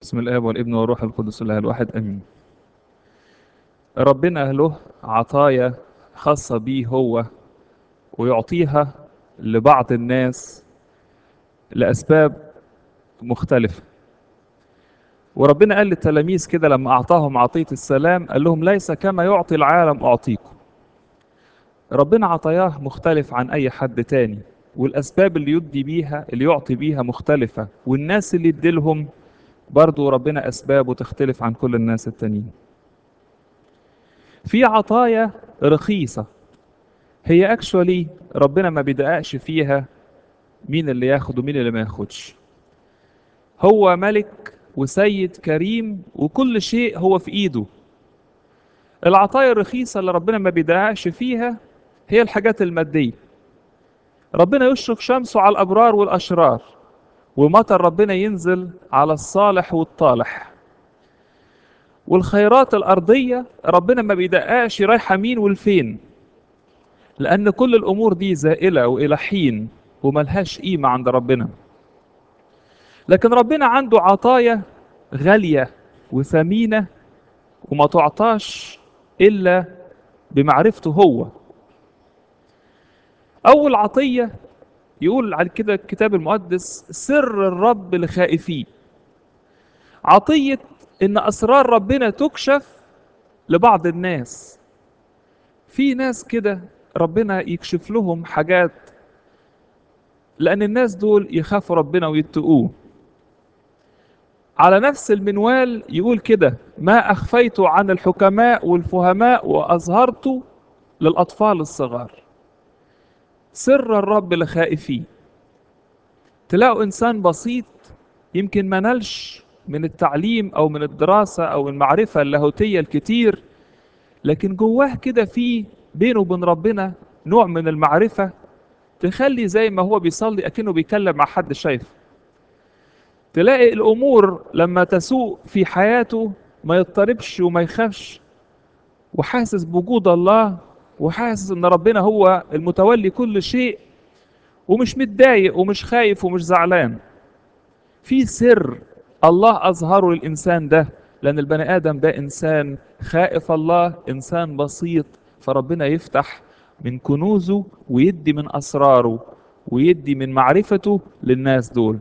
بسم الآب والابن والروح القدس الله الواحد آمين ربنا له عطايا خاصة بيه هو ويعطيها لبعض الناس لأسباب مختلفة وربنا قال للتلاميذ كده لما أعطاهم عطية السلام قال لهم ليس كما يعطي العالم أعطيكم ربنا عطاياه مختلف عن أي حد تاني والأسباب اللي يدي بيها اللي يعطي بيها مختلفة والناس اللي يديلهم برضو ربنا أسبابه تختلف عن كل الناس التانيين في عطايا رخيصة هي اكشولي ربنا ما بيدققش فيها مين اللي ياخد ومين اللي ما ياخدش هو ملك وسيد كريم وكل شيء هو في ايده العطايا الرخيصة اللي ربنا ما بيدققش فيها هي الحاجات المادية ربنا يشرق شمسه على الأبرار والأشرار ومطر ربنا ينزل على الصالح والطالح والخيرات الأرضية ربنا ما بيدققش رايحة مين والفين لأن كل الأمور دي زائلة وإلى حين وملهاش قيمة عند ربنا لكن ربنا عنده عطايا غالية وثمينة وما تعطاش إلا بمعرفته هو أول عطية يقول على كده الكتاب المقدس سر الرب لخائفيه عطية إن أسرار ربنا تكشف لبعض الناس في ناس كده ربنا يكشف لهم حاجات لأن الناس دول يخافوا ربنا ويتقوه على نفس المنوال يقول كده ما أخفيت عن الحكماء والفهماء وأظهرت للأطفال الصغار سر الرب لخائفيه تلاقوا إنسان بسيط يمكن ما نلش من التعليم أو من الدراسة أو المعرفة اللاهوتية الكتير لكن جواه كده في بينه وبين ربنا نوع من المعرفة تخلي زي ما هو بيصلي أكنه بيتكلم مع حد شايف تلاقي الأمور لما تسوء في حياته ما يضطربش وما يخافش وحاسس بوجود الله وحاسس ان ربنا هو المتولي كل شيء ومش متضايق ومش خايف ومش زعلان في سر الله اظهره للانسان ده لان البني ادم ده انسان خائف الله انسان بسيط فربنا يفتح من كنوزه ويدي من اسراره ويدي من معرفته للناس دول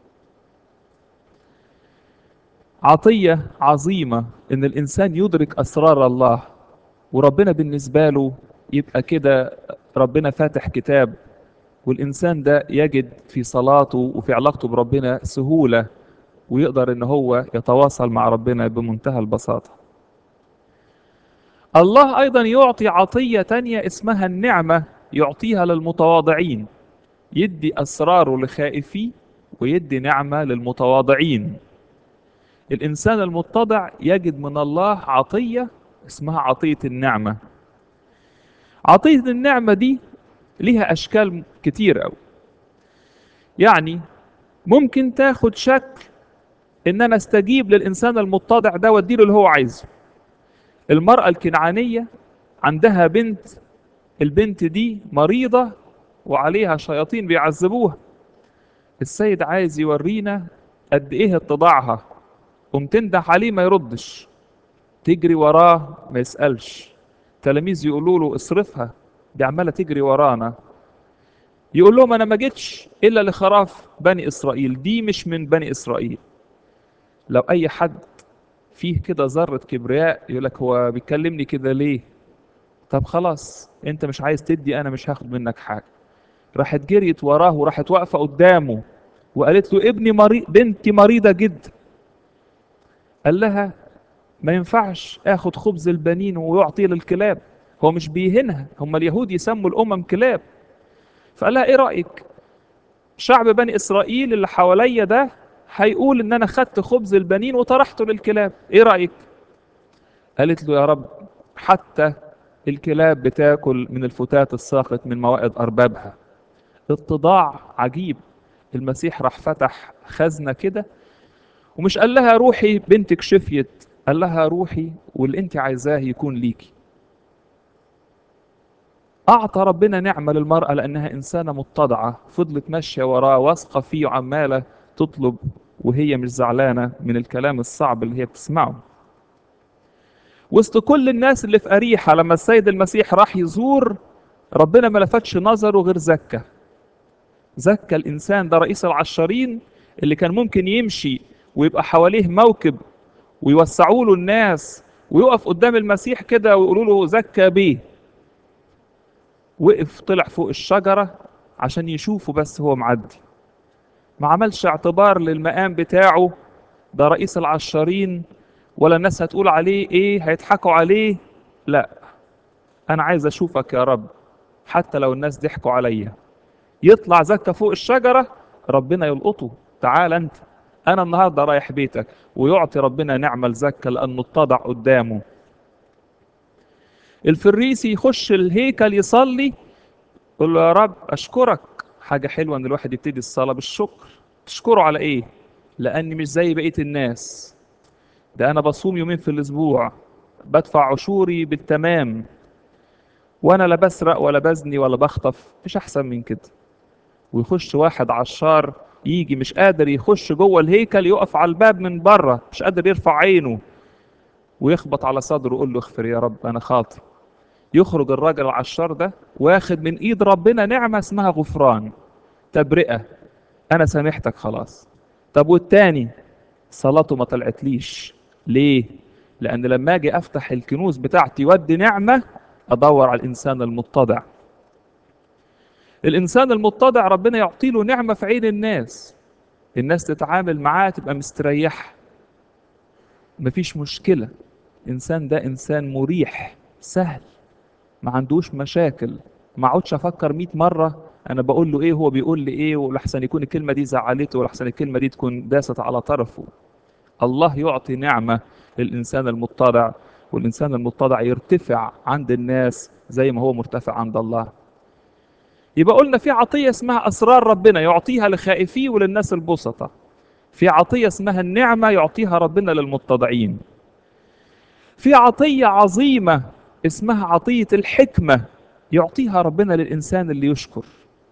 عطيه عظيمه ان الانسان يدرك اسرار الله وربنا بالنسبه له يبقى كده ربنا فاتح كتاب والإنسان ده يجد في صلاته وفي علاقته بربنا سهولة ويقدر إن هو يتواصل مع ربنا بمنتهى البساطة الله أيضا يعطي عطية تانية اسمها النعمة يعطيها للمتواضعين يدي أسراره لخائفيه ويدي نعمة للمتواضعين الإنسان المتضع يجد من الله عطية اسمها عطية النعمة عطية النعمة دي ليها أشكال كتير أوي يعني ممكن تاخد شكل إن أنا استجيب للإنسان المتضع ده وأديله اللي هو عايزه المرأة الكنعانية عندها بنت البنت دي مريضة وعليها شياطين بيعذبوها السيد عايز يورينا قد إيه اتضاعها قوم تنده عليه ما يردش تجري وراه ما يسألش تلاميذ يقولوا له اصرفها دي عماله تجري ورانا يقول لهم انا ما جيتش الا لخراف بني اسرائيل دي مش من بني اسرائيل لو اي حد فيه كده ذره كبرياء يقول لك هو بيكلمني كده ليه طب خلاص انت مش عايز تدي انا مش هاخد منك حاجه راحت جريت وراه وراحت واقفه قدامه وقالت له ابني مريض بنتي مريضه جدا قال لها ما ينفعش اخد خبز البنين ويعطيه للكلاب هو مش بيهنها هم اليهود يسموا الامم كلاب فقال لها ايه رايك شعب بني اسرائيل اللي حواليا ده هيقول ان انا خدت خبز البنين وطرحته للكلاب ايه رايك قالت له يا رب حتى الكلاب بتاكل من الفتات الساقط من موائد اربابها اتضاع عجيب المسيح راح فتح خزنه كده ومش قال لها روحي بنتك شفيت قال لها روحي واللي انت عايزاه يكون ليكي أعطى ربنا نعمة للمرأة لأنها إنسانة متضعة فضلت ماشية وراه واثقة فيه وعمالة تطلب وهي مش زعلانة من الكلام الصعب اللي هي بتسمعه وسط كل الناس اللي في أريحة لما السيد المسيح راح يزور ربنا ما لفتش نظره غير زكا زكا الإنسان ده رئيس العشارين اللي كان ممكن يمشي ويبقى حواليه موكب ويوسعوا له الناس ويقف قدام المسيح كده ويقولوا له زكا بيه وقف طلع فوق الشجرة عشان يشوفه بس هو معدي ما عملش اعتبار للمقام بتاعه ده رئيس العشارين ولا الناس هتقول عليه ايه هيضحكوا عليه لا انا عايز اشوفك يا رب حتى لو الناس ضحكوا عليا يطلع زكا فوق الشجرة ربنا يلقطه تعال انت انا النهارده رايح بيتك ويعطي ربنا نعمة لزكا لانه اتضع قدامه الفريسي يخش الهيكل يصلي يقول له يا رب اشكرك حاجة حلوة ان الواحد يبتدي الصلاة بالشكر تشكره على ايه لاني مش زي بقية الناس ده انا بصوم يومين في الاسبوع بدفع عشوري بالتمام وانا لا بسرق ولا بزني ولا بخطف مش احسن من كده ويخش واحد عشار يجي مش قادر يخش جوه الهيكل يقف على الباب من بره مش قادر يرفع عينه ويخبط على صدره ويقول له اغفر يا رب انا خاطئ يخرج الراجل العشار ده واخد من ايد ربنا نعمه اسمها غفران تبرئه انا سامحتك خلاص طب والتاني صلاته ما طلعتليش ليه لان لما اجي افتح الكنوز بتاعتي ودي نعمه ادور على الانسان المتضع الانسان المتضع ربنا يعطي له نعمه في عين الناس الناس تتعامل معاه تبقى مستريحه مفيش مشكله الانسان ده انسان مريح سهل ما عندوش مشاكل ما اقعدش افكر 100 مره انا بقول له ايه هو بيقول لي ايه ولحسن يكون الكلمه دي زعلته ولحسن الكلمه دي تكون داست على طرفه الله يعطي نعمه للانسان المتضع والانسان المتضع يرتفع عند الناس زي ما هو مرتفع عند الله يبقى قلنا في عطيه اسمها اسرار ربنا يعطيها لخائفيه وللناس البسطة في عطيه اسمها النعمه يعطيها ربنا للمتضعين في عطيه عظيمه اسمها عطيه الحكمه يعطيها ربنا للانسان اللي يشكر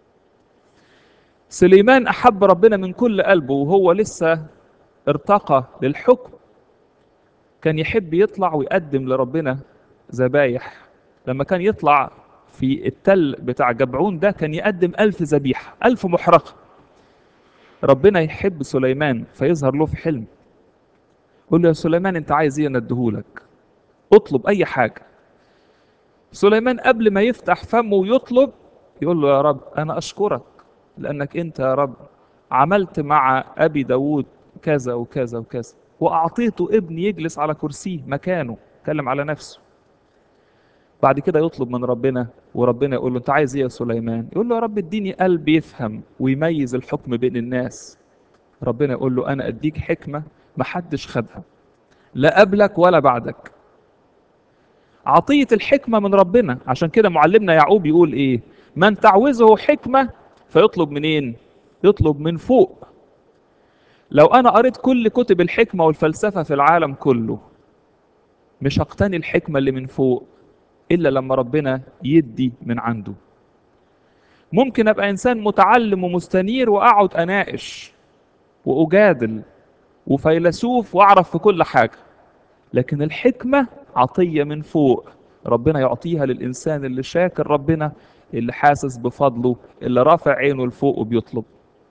سليمان احب ربنا من كل قلبه وهو لسه ارتقى للحكم كان يحب يطلع ويقدم لربنا ذبايح لما كان يطلع في التل بتاع جبعون ده كان يقدم ألف ذبيحة ألف محرقة ربنا يحب سليمان فيظهر له في حلم يقول له يا سليمان انت عايز ايه ندهولك اطلب اي حاجة سليمان قبل ما يفتح فمه ويطلب يقول له يا رب انا اشكرك لانك انت يا رب عملت مع ابي داود كذا وكذا وكذا واعطيته ابن يجلس على كرسيه مكانه اتكلم على نفسه بعد كده يطلب من ربنا وربنا يقول له انت عايز ايه يا سليمان يقول له يا رب اديني قلب يفهم ويميز الحكم بين الناس ربنا يقول له انا اديك حكمه محدش خدها لا قبلك ولا بعدك عطيه الحكمه من ربنا عشان كده معلمنا يعقوب يقول ايه من تعوزه حكمه فيطلب منين يطلب من فوق لو انا قريت كل كتب الحكمه والفلسفه في العالم كله مش هقتني الحكمه اللي من فوق الا لما ربنا يدي من عنده ممكن ابقى انسان متعلم ومستنير واقعد اناقش واجادل وفيلسوف واعرف في كل حاجه لكن الحكمه عطيه من فوق ربنا يعطيها للانسان اللي شاكر ربنا اللي حاسس بفضله اللي رافع عينه لفوق وبيطلب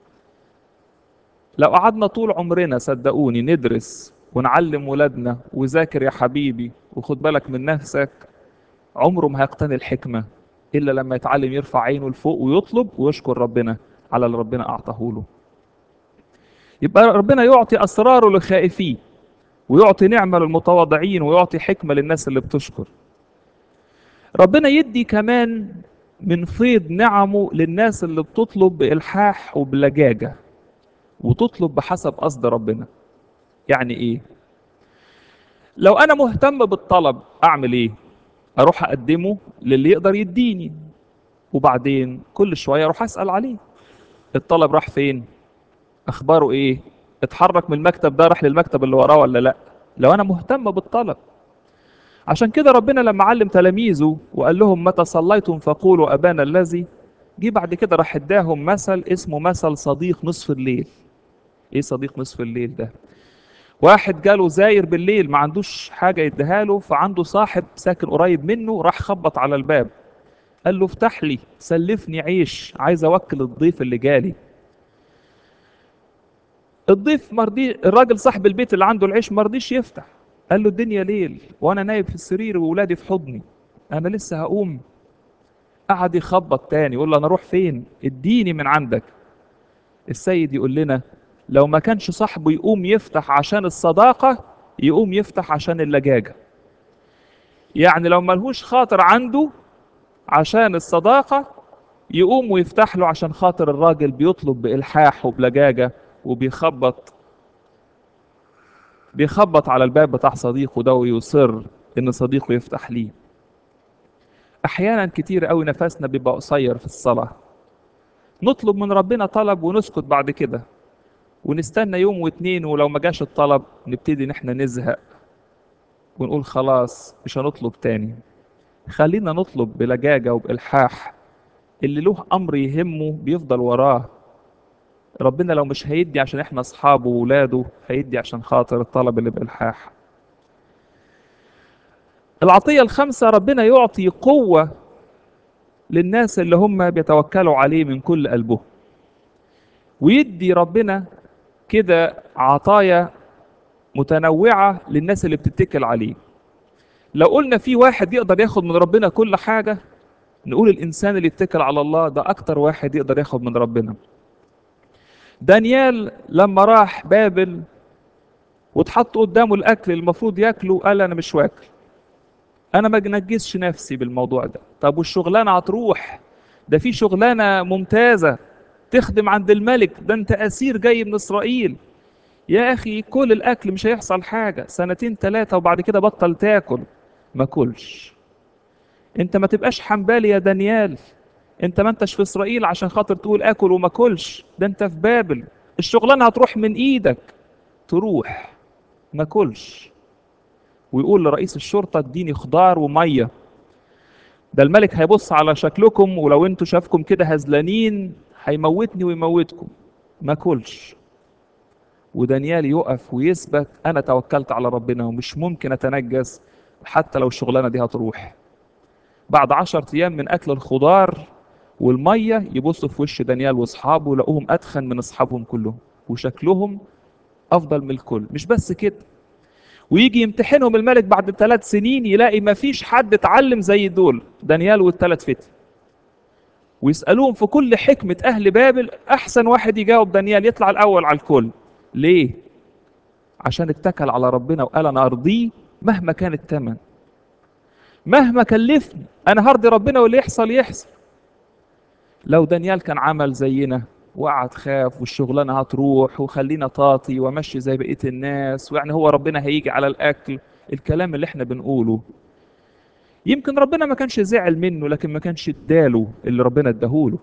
لو قعدنا طول عمرنا صدقوني ندرس ونعلم ولادنا وذاكر يا حبيبي وخد بالك من نفسك عمره ما هيقتني الحكمة إلا لما يتعلم يرفع عينه لفوق ويطلب ويشكر ربنا على اللي ربنا أعطاه له يبقى ربنا يعطي أسراره لخائفيه ويعطي نعمة للمتواضعين ويعطي حكمة للناس اللي بتشكر ربنا يدي كمان من فيض نعمه للناس اللي بتطلب بإلحاح وبلجاجة وتطلب بحسب قصد ربنا يعني ايه لو انا مهتم بالطلب اعمل ايه اروح اقدمه للي يقدر يديني وبعدين كل شويه اروح اسال عليه الطلب راح فين اخباره ايه اتحرك من المكتب ده راح للمكتب اللي وراه ولا لا لو انا مهتم بالطلب عشان كده ربنا لما علم تلاميذه وقال لهم متى صليتم فقولوا ابانا الذي جه بعد كده راح اداهم مثل اسمه مثل صديق نصف الليل ايه صديق نصف الليل ده واحد جاله زاير بالليل ما عندوش حاجة يديها له فعنده صاحب ساكن قريب منه راح خبط على الباب قال له افتح لي سلفني عيش عايز اوكل الضيف اللي جالي الضيف مرضي الراجل صاحب البيت اللي عنده العيش مرضيش يفتح قال له الدنيا ليل وانا نايم في السرير واولادي في حضني انا لسه هقوم قعد يخبط تاني يقول له انا اروح فين اديني من عندك السيد يقول لنا لو ما كانش صاحبه يقوم يفتح عشان الصداقة يقوم يفتح عشان اللجاجة يعني لو ملهوش خاطر عنده عشان الصداقة يقوم ويفتح له عشان خاطر الراجل بيطلب بإلحاح وبلجاجة وبيخبط بيخبط على الباب بتاع صديقه ده ويصر إن صديقه يفتح ليه أحيانا كتير قوي نفسنا بيبقى قصير في الصلاة نطلب من ربنا طلب ونسكت بعد كده ونستنى يوم واتنين ولو ما جاش الطلب نبتدي ان احنا نزهق ونقول خلاص مش هنطلب تاني خلينا نطلب بلجاجة وبإلحاح اللي له أمر يهمه بيفضل وراه ربنا لو مش هيدي عشان احنا أصحابه وولاده هيدي عشان خاطر الطلب اللي بإلحاح العطية الخامسة ربنا يعطي قوة للناس اللي هم بيتوكلوا عليه من كل قلبهم ويدي ربنا كده عطايا متنوعة للناس اللي بتتكل عليه لو قلنا في واحد يقدر ياخد من ربنا كل حاجة نقول الإنسان اللي يتكل على الله ده أكتر واحد يقدر ياخد من ربنا دانيال لما راح بابل واتحط قدامه الأكل المفروض ياكله قال أنا مش واكل أنا ما نجسش نفسي بالموضوع ده طب والشغلانة هتروح ده في شغلانة ممتازة تخدم عند الملك ده انت اسير جاي من اسرائيل يا اخي كل الاكل مش هيحصل حاجه سنتين ثلاثه وبعد كده بطل تاكل ما كلش انت ما تبقاش حنبالي يا دانيال انت ما انتش في اسرائيل عشان خاطر تقول اكل وما كلش ده انت في بابل الشغلانه هتروح من ايدك تروح ما كلش ويقول لرئيس الشرطه اديني خضار وميه ده الملك هيبص على شكلكم ولو انتوا شافكم كده هزلانين هيموتني ويموتكم ما كلش ودانيال يقف ويثبت انا توكلت على ربنا ومش ممكن اتنجس حتى لو الشغلانه دي هتروح بعد عشر ايام من اكل الخضار والميه يبصوا في وش دانيال واصحابه لقوهم اتخن من اصحابهم كلهم وشكلهم افضل من الكل مش بس كده ويجي يمتحنهم الملك بعد ثلاث سنين يلاقي ما فيش حد اتعلم زي دول دانيال والثلاث فتي ويسألوهم في كل حكمة أهل بابل أحسن واحد يجاوب دانيال يطلع الأول على الكل ليه؟ عشان اتكل على ربنا وقال أنا أرضيه مهما كان الثمن مهما كلفني أنا هرضي ربنا واللي يحصل يحصل لو دانيال كان عمل زينا وقعد خاف والشغلانة هتروح وخلينا طاطي ومشي زي بقية الناس ويعني هو ربنا هيجي على الأكل الكلام اللي احنا بنقوله يمكن ربنا ما كانش زعل منه لكن ما كانش اداله اللي ربنا اداهوله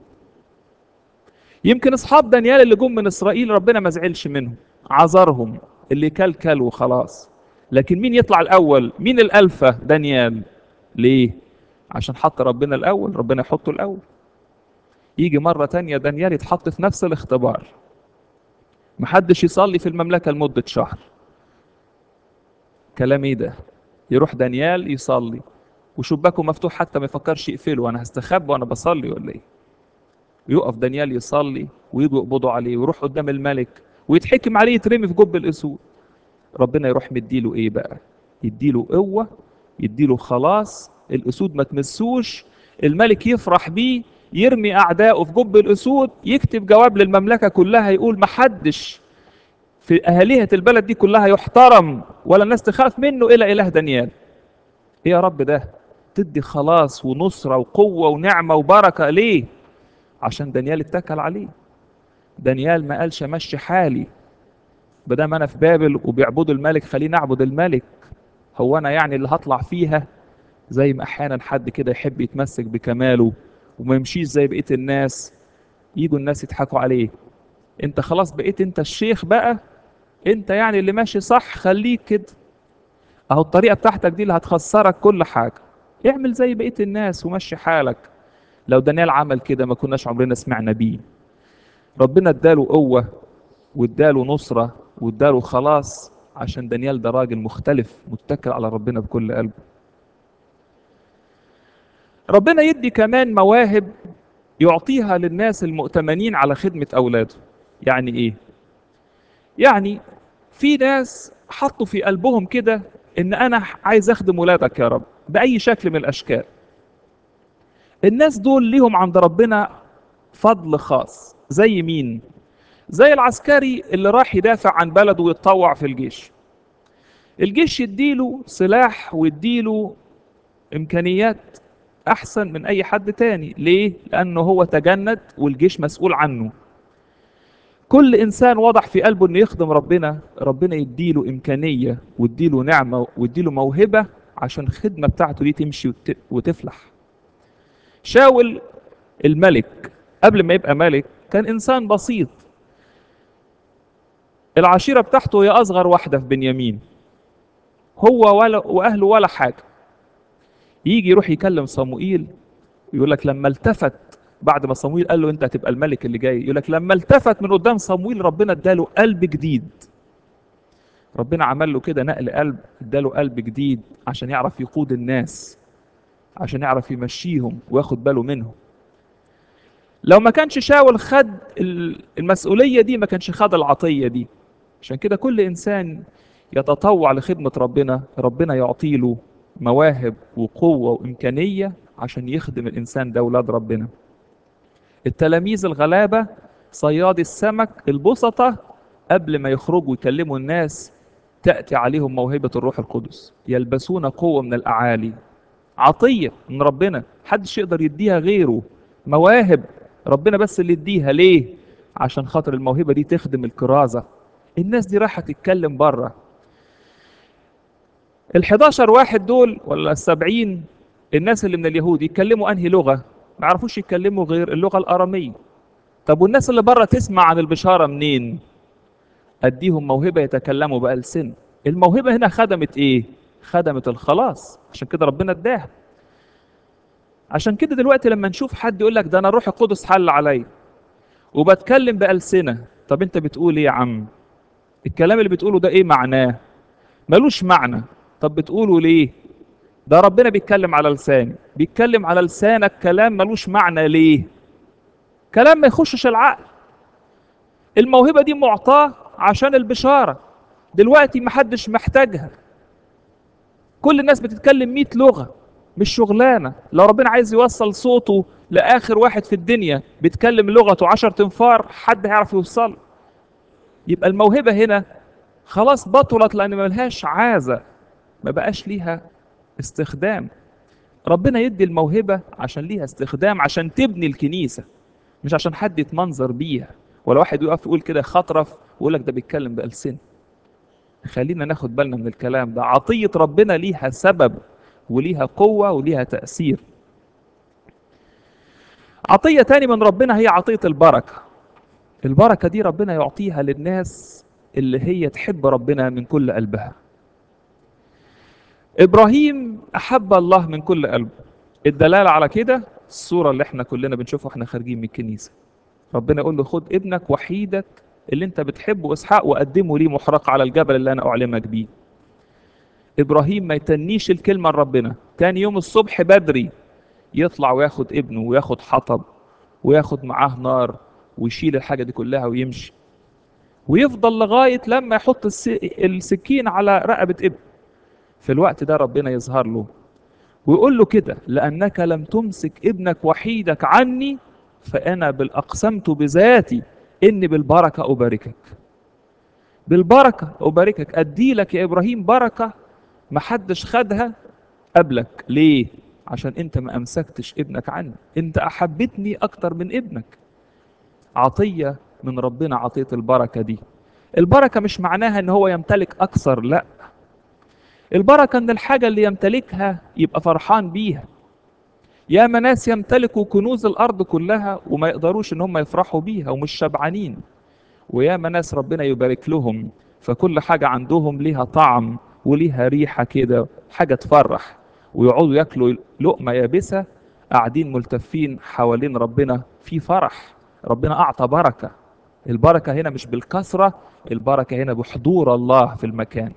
يمكن اصحاب دانيال اللي جم من اسرائيل ربنا ما زعلش منهم عذرهم اللي كل كل وخلاص لكن مين يطلع الاول مين الالفه دانيال ليه عشان حط ربنا الاول ربنا يحطه الاول يجي مره تانية دانيال يتحط في نفس الاختبار محدش يصلي في المملكه لمده شهر كلام ايه ده يروح دانيال يصلي وشباكه مفتوح حتى ما يفكرش يقفله انا هستخبى وانا بصلي ولا ايه ويقف دانيال يصلي ويجوا يقبضوا عليه ويروح قدام الملك ويتحكم عليه يترمي في جب الاسود ربنا يروح مديله ايه بقى يديله قوه يديله خلاص الاسود ما تمسوش الملك يفرح بيه يرمي اعدائه في جب الاسود يكتب جواب للمملكه كلها يقول محدش في اهاليه البلد دي كلها يحترم ولا الناس تخاف منه الا اله دانيال ايه يا رب ده تدي خلاص ونصرة وقوة ونعمة وبركة ليه عشان دانيال اتكل عليه دانيال ما قالش امشي حالي بدام انا في بابل وبيعبدوا الملك خليني اعبد الملك هو انا يعني اللي هطلع فيها زي ما احيانا حد كده يحب يتمسك بكماله وما يمشيش زي بقيه الناس يجوا الناس يضحكوا عليه انت خلاص بقيت انت الشيخ بقى انت يعني اللي ماشي صح خليك كده اهو الطريقه بتاعتك دي اللي هتخسرك كل حاجه اعمل زي بقيه الناس ومشي حالك لو دانيال عمل كده ما كناش عمرنا سمعنا بيه ربنا اداله قوه واداله نصرة واداله خلاص عشان دانيال ده راجل مختلف متكل على ربنا بكل قلبه ربنا يدي كمان مواهب يعطيها للناس المؤتمنين على خدمة أولاده يعني إيه؟ يعني في ناس حطوا في قلبهم كده إن أنا عايز أخدم ولادك يا رب بأي شكل من الأشكال الناس دول ليهم عند ربنا فضل خاص زي مين؟ زي العسكري اللي راح يدافع عن بلده ويتطوع في الجيش الجيش يديله سلاح ويديله إمكانيات أحسن من أي حد تاني ليه؟ لأنه هو تجند والجيش مسؤول عنه كل إنسان واضح في قلبه إنه يخدم ربنا ربنا يديله إمكانية ويديله نعمة ويديله موهبة عشان الخدمة بتاعته دي تمشي وت- وتفلح شاول الملك قبل ما يبقى ملك كان إنسان بسيط العشيرة بتاعته هي أصغر واحدة في بنيامين هو ولا وأهله ولا حاجة يجي يروح يكلم صموئيل يقول لك لما التفت بعد ما صموئيل قال له انت هتبقى الملك اللي جاي يقول لك لما التفت من قدام صموئيل ربنا اداله قلب جديد ربنا عمل له كده نقل قلب اداله قلب جديد عشان يعرف يقود الناس عشان يعرف يمشيهم وياخد باله منهم لو ما كانش شاول خد ال- المسؤولية دي ما كانش خد العطية دي عشان كده كل إنسان يتطوع لخدمة ربنا ربنا يعطيله مواهب وقوة وإمكانية عشان يخدم الإنسان ده ولاد ربنا التلاميذ الغلابة صياد السمك البسطة قبل ما يخرجوا يكلموا الناس تأتي عليهم موهبة الروح القدس يلبسون قوة من الأعالي عطية من ربنا محدش يقدر يديها غيره مواهب ربنا بس اللي يديها ليه عشان خاطر الموهبة دي تخدم الكرازة الناس دي رايحة تتكلم بره ال11 واحد دول ولا السبعين الناس اللي من اليهود يتكلموا انهي لغه ما يعرفوش يتكلموا غير اللغه الاراميه طب والناس اللي بره تسمع عن البشاره منين اديهم موهبه يتكلموا بالسن الموهبه هنا خدمت ايه خدمت الخلاص عشان كده ربنا اداها عشان كده دلوقتي لما نشوف حد يقول لك ده انا الروح القدس حل عليا وبتكلم بالسنه طب انت بتقول ايه يا عم الكلام اللي بتقوله ده ايه معناه ملوش معنى طب بتقوله ليه ده ربنا بيتكلم على لساني بيتكلم على لسانك كلام ملوش معنى ليه كلام ما يخشش العقل الموهبة دي معطاة عشان البشارة دلوقتي محدش محتاجها كل الناس بتتكلم 100 لغة مش شغلانة لو ربنا عايز يوصل صوته لآخر واحد في الدنيا بيتكلم لغته عشر تنفار حد هيعرف يوصل يبقى الموهبة هنا خلاص بطلت لأن ملهاش عازة ما بقاش ليها استخدام ربنا يدي الموهبة عشان ليها استخدام عشان تبني الكنيسة مش عشان حد يتمنظر بيها ولا واحد يقف يقول كده خطرف ويقول لك ده بيتكلم بألسن خلينا ناخد بالنا من الكلام ده عطية ربنا ليها سبب وليها قوة وليها تأثير عطية تاني من ربنا هي عطية البركة البركة دي ربنا يعطيها للناس اللي هي تحب ربنا من كل قلبها ابراهيم احب الله من كل قلبه الدلاله على كده الصوره اللي احنا كلنا بنشوفها واحنا خارجين من الكنيسه ربنا يقول له خد ابنك وحيدك اللي انت بتحبه اسحاق وقدمه لي محرق على الجبل اللي انا اعلمك بيه ابراهيم ما يتنيش الكلمه لربنا تاني يوم الصبح بدري يطلع وياخد ابنه وياخد حطب وياخد معاه نار ويشيل الحاجه دي كلها ويمشي ويفضل لغايه لما يحط الس- السكين على رقبه ابنه في الوقت ده ربنا يظهر له ويقول له كده لأنك لم تمسك ابنك وحيدك عني فأنا بالأقسمت بذاتي إني بالبركة أباركك بالبركة أباركك أدي لك يا إبراهيم بركة محدش خدها قبلك ليه؟ عشان أنت ما أمسكتش ابنك عني أنت أحبتني أكتر من ابنك عطية من ربنا عطية البركة دي البركة مش معناها إن هو يمتلك أكثر لأ البركة ان الحاجة اللي يمتلكها يبقى فرحان بيها يا ناس يمتلكوا كنوز الارض كلها وما يقدروش ان هم يفرحوا بيها ومش شبعانين ويا ناس ربنا يبارك لهم فكل حاجة عندهم ليها طعم وليها ريحة كده حاجة تفرح ويقعدوا ياكلوا لقمة يابسة قاعدين ملتفين حوالين ربنا في فرح ربنا أعطى بركة البركة هنا مش بالكثرة البركة هنا بحضور الله في المكان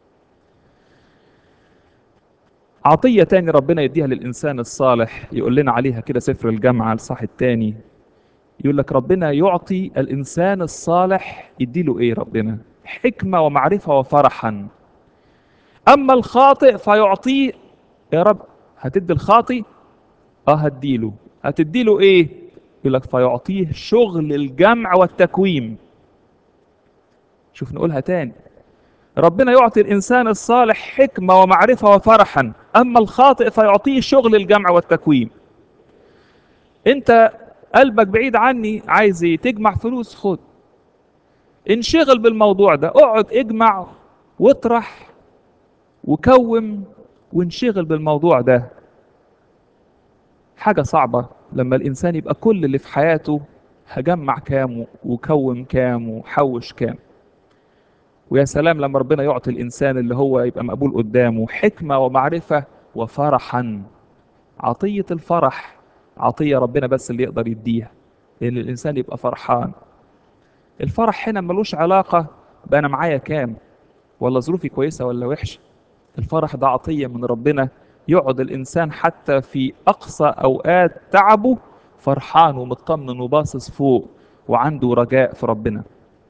عطية تاني ربنا يديها للإنسان الصالح يقول لنا عليها كده سفر الجامعة الصح التاني يقول لك ربنا يعطي الإنسان الصالح يديله إيه ربنا حكمة ومعرفة وفرحا أما الخاطئ فيعطيه يا رب هتدي الخاطئ اه هديله هتديله ايه يقول لك فيعطيه شغل الجمع والتكويم شوف نقولها تاني ربنا يعطي الإنسان الصالح حكمة ومعرفة وفرحا أما الخاطئ فيعطيه شغل الجمع والتكويم أنت قلبك بعيد عني عايز ايه تجمع فلوس خد انشغل بالموضوع ده اقعد اجمع واطرح وكوم وانشغل بالموضوع ده حاجة صعبة لما الإنسان يبقى كل اللي في حياته هجمع كام وكوم كام وحوش كام ويا سلام لما ربنا يعطي الإنسان اللي هو يبقى مقبول قدامه حكمة ومعرفة وفرحا عطية الفرح عطية ربنا بس اللي يقدر يديها لأن الإنسان يبقى فرحان الفرح هنا ملوش علاقة بأنا معايا كام ولا ظروفي كويسة ولا وحشة الفرح ده عطية من ربنا يقعد الإنسان حتى في أقصى أوقات تعبه فرحان ومطمن وباصص فوق وعنده رجاء في ربنا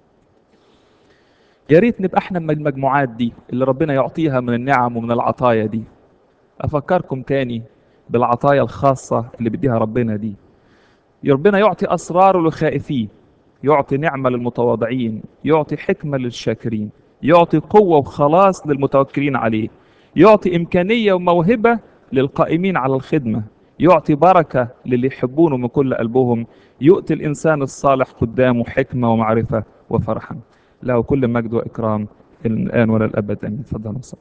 يا ريت نبقى احنا من المجموعات دي اللي ربنا يعطيها من النعم ومن العطايا دي أفكركم تاني بالعطايا الخاصة اللي بيديها ربنا دي ربنا يعطي أسراره لخائفيه يعطي نعمة للمتواضعين يعطي حكمة للشاكرين يعطي قوة وخلاص للمتوكلين عليه يعطي إمكانية وموهبة للقائمين على الخدمة يعطي بركة للي يحبونه من كل قلبهم يؤتي الإنسان الصالح قدامه حكمة ومعرفة وفرحا له كل مجد وإكرام الآن ولا الأبد أمين تفضل